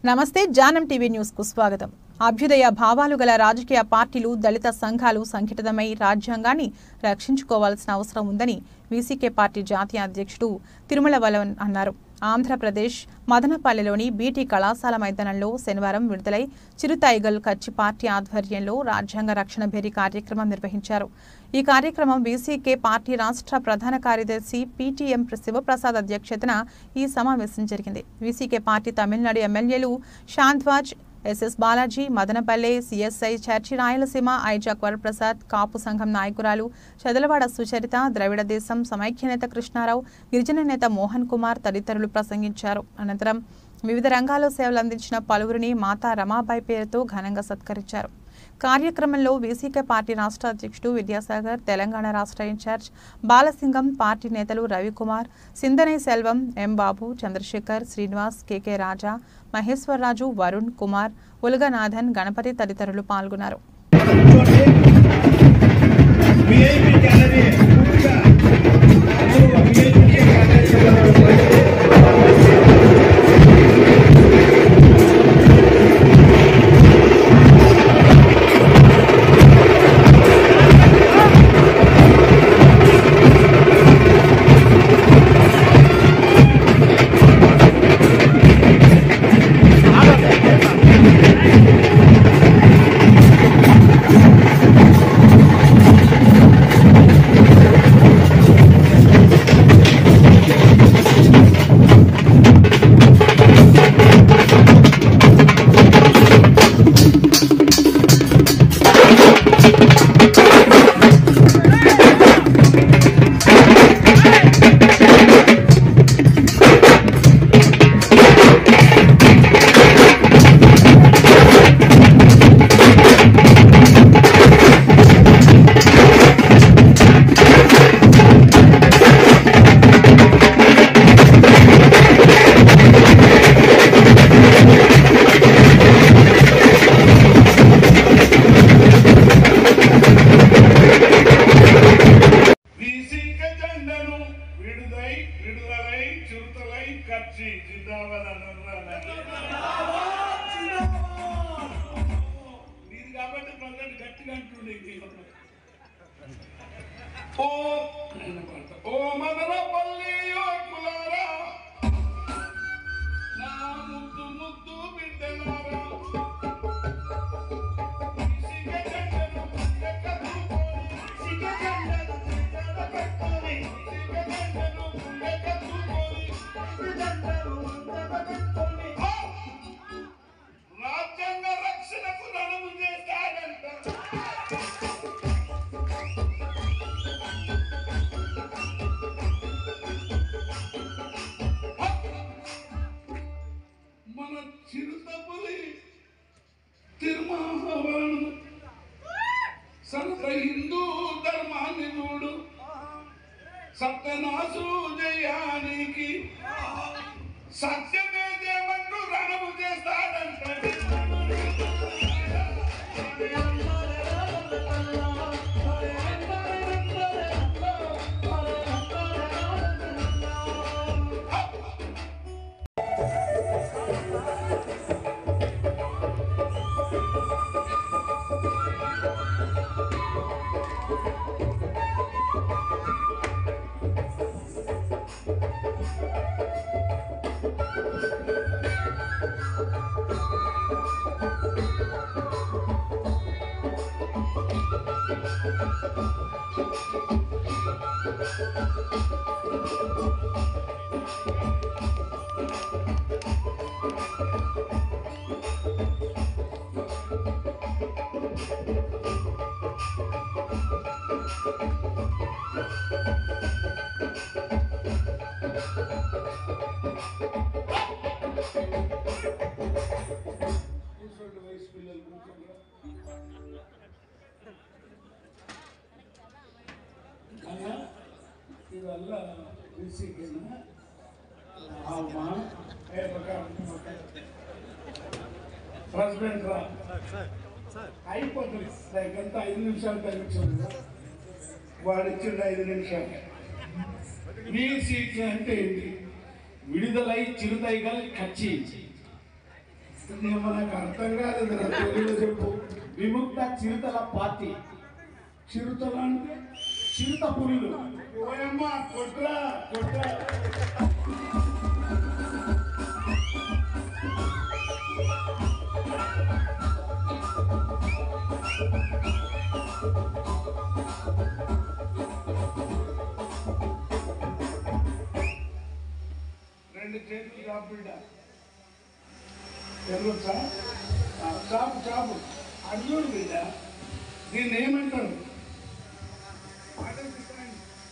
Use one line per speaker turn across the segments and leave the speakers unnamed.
నమస్తే జానం TV news కు స్వాగతం అభ్యుదయ భావాలు గల రాజకీయ పార్టీలు దళిత సంఘాలు సంఘటితమై రాజ్యాంగాన్ని రక్షించుకోవాల్సిన అవసరం ఉందని వీసీకే పార్టీ జాతీయ అధ్యక్షుడు తిరుమల వలవన్ అన్నారు ఆంధ్రప్రదేశ్ మదనపల్లెలోని బీటీ కళాశాల మైదానంలో శనివారం విడుదలై చిరుతైగల్ కచ్చి పార్టీ ఆధ్వర్యంలో రాజ్యాంగ రక్షణ భేరీ కార్యక్రమం నిర్వహించారు ఈ కార్యక్రమం వీసీకే పార్టీ రాష్ట్ర ప్రధాన కార్యదర్శి పీటీఎం శివప్రసాద్ అధ్యక్షతన ఈ సమావేశం జరిగింది వీసీకే పార్టీ తమిళనాడు ఎమ్మెల్యేలు శాంత్వాజ్ SS Balaji Madanapalle CSI church Rayalaseema Isaac Varaprasad Kapu సంఘం నాయకురాలు చదలవాడ సుచరిత ద్రవిడ దేశం సమైక్య నేత కృష్ణారావు గిరిజన నేత మోహన్ కుమార్ తదితరులు ప్రసంగించారు అనంతరం వివిధ రంగాల్లో సేవలు అందించిన పలువురిని మాతా రమాబాయి పేరుతో ఘనంగా సత్కరించారు కార్యక్రమంలో వీసీకే పార్టీ రాష్ట్ర అధ్యక్షుడు విద్యాసాగర్ తెలంగాణ రాష్ట్ర ఇన్ఛార్జ్ బాలసింగం పార్టీ నేతలు రవికుమార్ సిందనై సెల్వం ఎం బాబు చంద్రశేఖర్ శ్రీనివాస్ కెకే రాజా మహేశ్వరరాజు వరుణ్ కుమార్ ఉలగనాథన్ గణపతి తదితరులు పాల్గొన్నారు
విఐపి అన్నది పూర్తిగా వీసిక జెండను విడుదై విడుదలై చురుతలై కచ్చి జిందాబాద్ నీది కాబట్టి ప్రజలు గట్టిగా అంటుండే ఓ ఓ మదనపల్లి యువకులారా నా ముద్దు ముద్దు బిడ్డలారా వీసిక జెండను ఎక్కదుకోని వీసిక జెండను ఎక్కదుకోని వీసిక జెండను ఎక్కదుకోని రాజ్యాంగ రక్షణకు రణము చేశాడంట మన చిరుతపులి తిరుమాహవరణం సంత హిందూ ధర్మాన్ని చూడు సత్యనాసు జయానికి సత్యమే జయమంటూ రణము చేస్తాడంట కూర్చోండి వయసు పిల్లలు కూర్చోండి అలా ఇవల్ల బీసీకిన అమ్మా ఏ ప్రకారం ప్రెసిడెంట్ రా అయిపోతుంది లైక్ ఎంత ఐదు నిమిషాలు టైం ఇచ్చింది వాడు ఇచ్చిండు ఐదు నిమిషాలు బీసీకి అంటే ఏంటి విడుదలై చిరుతైగల్ కచ్చి ఏమో నాకు అర్థం కాలేదు రా, తెలుగులో చెప్పు
విముక్త చిరుతల పార్టీ
చిరుతలు అంటే
చిరుత పులులు
ఓయమ్మ కొట్రా కొట్రా రెండు చేతులు చాపు బిడ్డ ఎర్రొచ్చా ఆ, చాపు చాపు అర్జునుడు బిడ్డ దీన్ని ఏమంటారు ఆర్డర్ తీసుకోండి.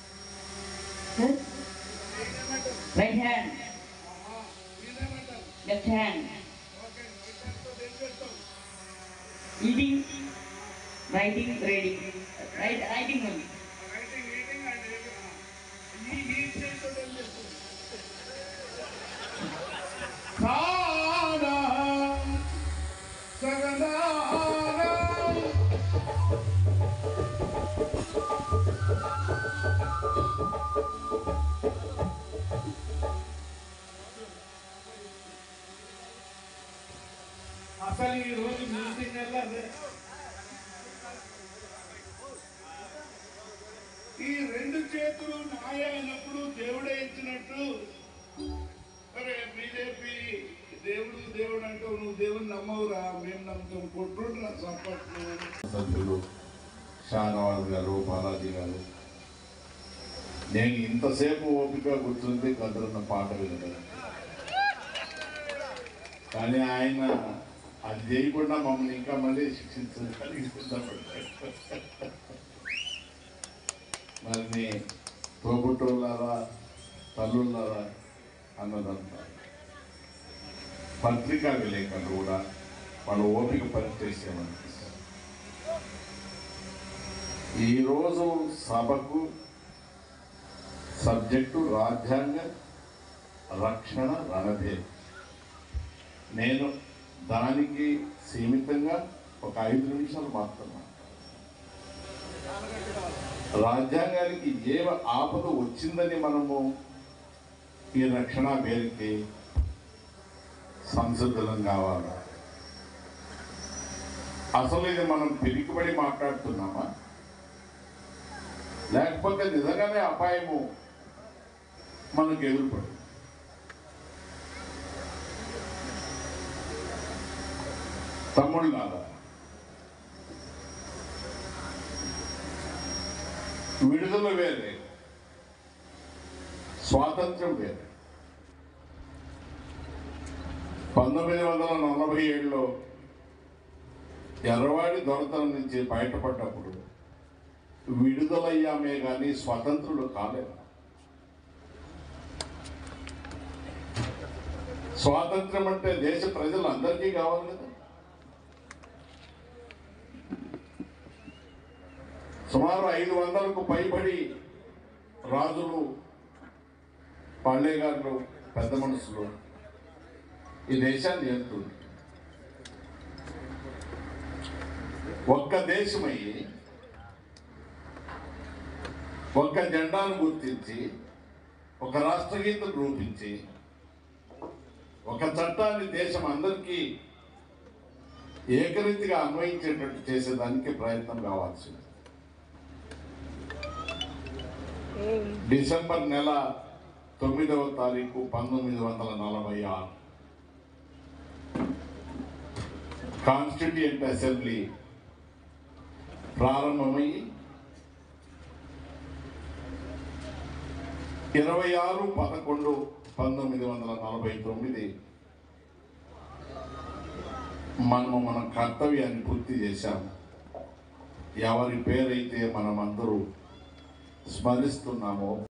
Right hand,
ఆహా, దీన్నేమంటారు?
left hand,
okay, right hand తో ఏం చేస్తావు?
eating, writing, reading, right, writing only.
Writing, reading and ఏమి- ఆ, ఈ ఈ చేతితో ఏం చేస్తావు? సారా, సగదారా. అసలు ఈ రోజు మీటింగ్ అదే ఈ రెండు చేతులు నాయ అయినప్పుడు దేవుడే ఇచ్చినట్టు అరే బీజేపీ దేవుడు దేవుడు అంటావు నువ్వు దేవుని నమ్మవురా మేము నమ్ముతాం కొట్టుండ్రా చప్పట్లు
సభ్యులు షానవాజ్ గారు బాలాజీ గారు నేను ఇంతసేపు ఓపిక కూర్చుంది కదురున్న పాట వినలేదు కానీ ఆయన అది చేయకుండా మమ్మల్ని ఇంకా మళ్ళీ శిక్షించడానికి సిద్ధపడ్డాడు మరి నీ తోబుట్టులారా తల్లులారా అన్నదంతా పత్రికా విలేకరులు కూడా వాళ్ళ ఓపిక పనిచేసేమనిపిస్తారు ఈరోజు సభకు సబ్జెక్టు రాజ్యాంగ రక్షణ రణభేదం నేను దానికి సీమితంగా ఒక ఐదు నిమిషాలు మాత్రమే రాజ్యాంగానికి ఏ ఆపద వచ్చిందని మనము ఈ రక్షణ పేరుకి సంసిద్ధులం కావాలా అసలు ఇది మనం పిరికిబడి మాట్లాడుతున్నామా లేకపోతే నిజంగానే అపాయము మనకు ఎదురుపడు తమ్ముళ్ళారా విడుదల వేరే స్వాతంత్రం వేరే పంతొమ్మిది వందల నలభై ఏడులో ఎర్రవాడి దొరతనం నుంచి బయటపడ్డప్పుడు విడుదలయ్యామే కానీ స్వతంత్రుడు కాలేదు స్వాతంత్రం అంటే దేశ ప్రజలందరికీ కావాలి కదా సుమారు ఐదు వందలకు పైబడి రాజులు పాండేగారులు పెద్ద మనుషులు ఈ దేశాన్ని ఎత్తుంది ఒక్క దేశమయ్యి ఒక్క జెండాను గుర్తించి ఒక రాష్ట్రగీతం రూపించి ఒక చట్టాన్ని దేశం అందరికీ ఏకరీతిగా అన్వయించేటట్టు చేసేదానికి ప్రయత్నం కావాల్సింది డిసెంబర్ నెల తొమ్మిదవ తారీఖు పంతొమ్మిది వందల నలభై ఆరు కాన్స్టిట్యూంట్ అసెంబ్లీ ప్రారంభమై ఇరవై ఆరు పదకొండు పంతొమ్మిది వందల నలభై తొమ్మిది మనము మన కర్తవ్యాన్ని పూర్తి చేశాము ఎవరి పేరైతే మనమందరూ స్మరిస్తున్నామో